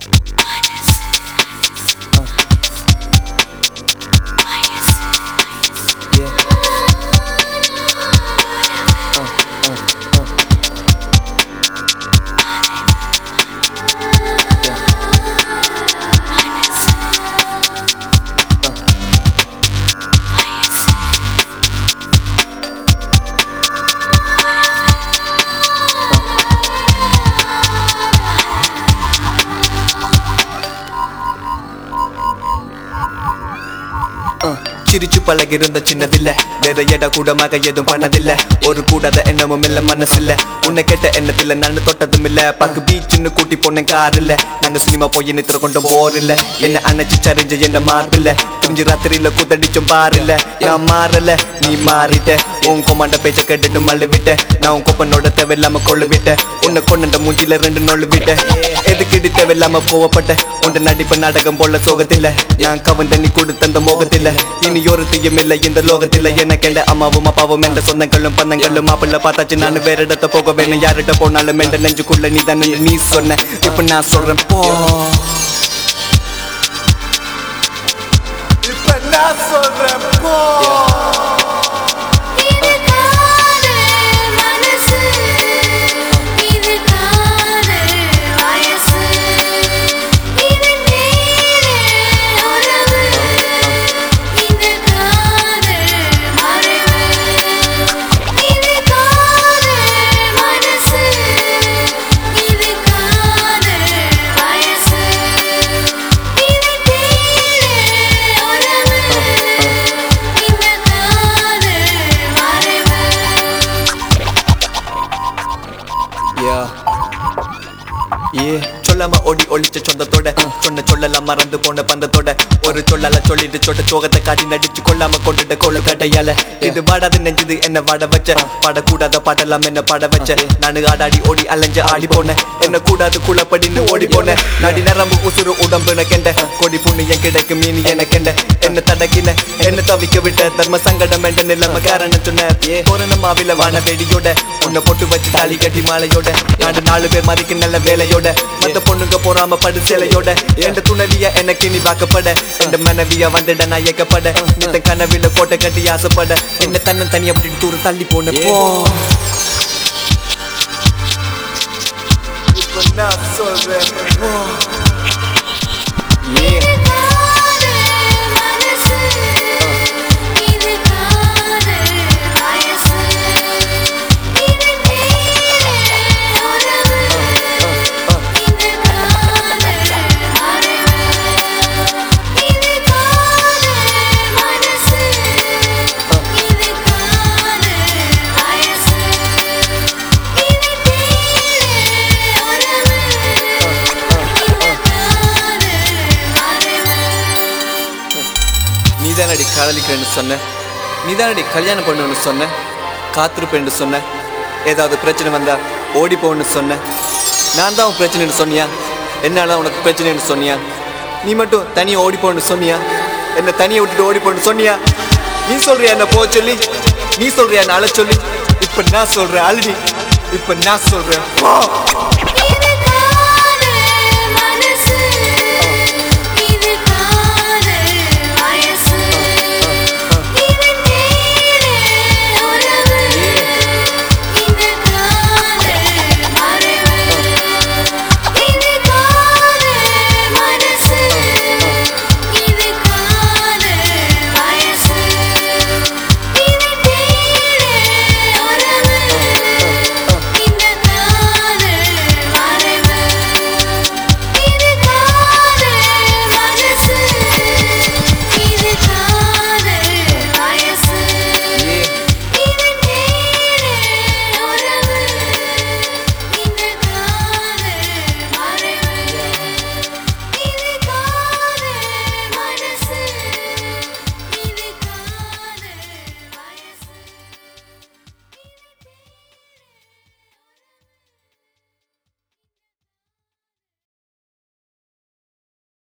சிரிச்சு பழகிருந்த சின்னதில்ல வேற எட கூடமாக எதுவும் பண்ணதில்ல ஒரு கூடாத எண்ணமும் இல்ல மனசில்ல உன்னை கேட்ட எண்ணத்துல நான் தொட்டதும் இல்ல பக்கு பீச்சுன்னு கூட்டி போனேன் கார் இல்ல நாங்க சினிமா போய் நித்திர கொண்டும் போர் இல்ல என்ன அணைச்சு சரிஞ்ச என்ன மார்பில்ல துஞ்சு ராத்திரியில கூத்தடிச்சும் பார் இல்ல நான் மாறல நீ மாறிட்ட உன் கொமாண்ட பேச்ச கேட்டுட்டு மல்லு விட்ட நான் உன் கொப்பனோட தேவையில்லாம கொள்ளு விட்ட உன்னை கொண்ட மூஞ்சில ரெண்டு நொல்லு விட்ட எதுக்கு இது தேவையில்லாம போவப்பட்ட உன் நடிப்பு நாடகம் போல சோகத்தில்ல நான் கவன் தண்ணி கொடுத்த அந்த மோகத்தில்ல இனி ஒரு தீயும் இல்லை இந்த லோகத்தில என்ன கேண்ட அம்மாவும் அப்பாவும் என்ற சொந்தங்களும் பந்தங்களும் மாப்பிள்ள பார்த்தாச்சு நான் வேற இடத்த போக வேணும் யார்கிட்ட போனாலும் என்ற நெஞ்சுக்குள்ள நீ தானே நீ சொன்ன இப்ப நான் சொல்றேன் போ இப்ப நான் சொல்றேன் போ இது காதல் மனசு இது காதல் வயசு இது நேர உறவு இது காதல் மறைவு இது காதல் மனசு இது காதல் வயசு இது நேர உறவு இந்த காதல் மறைவு Yeah. Yeah. சொல்லாம ஓடி ஒளிச்ச சொந்தத்தோட சொன்ன சொல்லலாம் மறந்து போன பந்தத்தோட ஒரு சொல்லால சொல்லிட்டு சொட்ட சோகத்தை காட்டி நடிச்சு கொள்ளாம கொண்டுட்ட கோல கட்டையால இது வாடாது நெஞ்சது என்ன வாட வச்ச பாடக்கூடாத பாடலாம் என்ன பாட வச்ச நானு ஆடாடி ஓடி அலைஞ்ச ஆடி போனேன் என்ன கூடாது குளப்படின்னு ஓடி போனேன் நடி நரம்பு உசுறு உடம்புன கெண்ட கொடி புண்ணியம் கிடைக்கும் மீனி என கெண்ட என்ன தடக்கின என்ன தவிக்க விட்ட தர்ம சங்கடம் என்ற நிலைமை காரணம் சொன்ன பூரணமாவில வான வெடியோட உன்னை பொட்டு வச்சு தாலி கட்டி மாலையோட நாடு நாலு பேர் மதிக்க நல்ல வேலையோட மத்த பொண்ணுங்க போறாம படு சேலையோட எந்த துணவிய எனக்கு நீ வாக்கப்பட எந்த மனைவிய வந்துட நான் இயக்கப்பட இந்த கனவில கோட்டை கட்டி ஆசைப்பட என்ன தன்னன் தனியா விட்டு தூரம் தள்ளி போன போ இப்ப நான் சொல்றேன் போ. Yeah. இது காதல் மனசு இது காதல் வயசு இது நேர உறவு இது காதல் மறைவு இது காதல் மனசு இது காதல் வயசு இது நேர உறவு இந்த காதல் மறைவு நீதானடி காதலிக்கிறேன்னு சொன்ன நீதானடி கல்யாணம் பண்ணுன்னு சொன்ன காத்திருப்பேன்னு சொன்ன ஏதாவது பிரச்சனை வந்தா ஓடி போன்னு சொன்ன நான் தான் உன் பிரச்சனைன்னு சொன்னியா என்னால உனக்கு பிரச்சனைன்னு சொன்னியா நீ மட்டும் தனியா ஓடி போன்னு சொன்னியா என்ன தனியா விட்டுட்டு ஓடி போன்னு சொன்னியா நீ சொல்றியா என்ன போக சொல்லி நீ சொல்றியா என்ன அழ சொல்லி இப்ப நான் சொல்றேன் அழுடி இப்ப நான் சொல்றேன் போ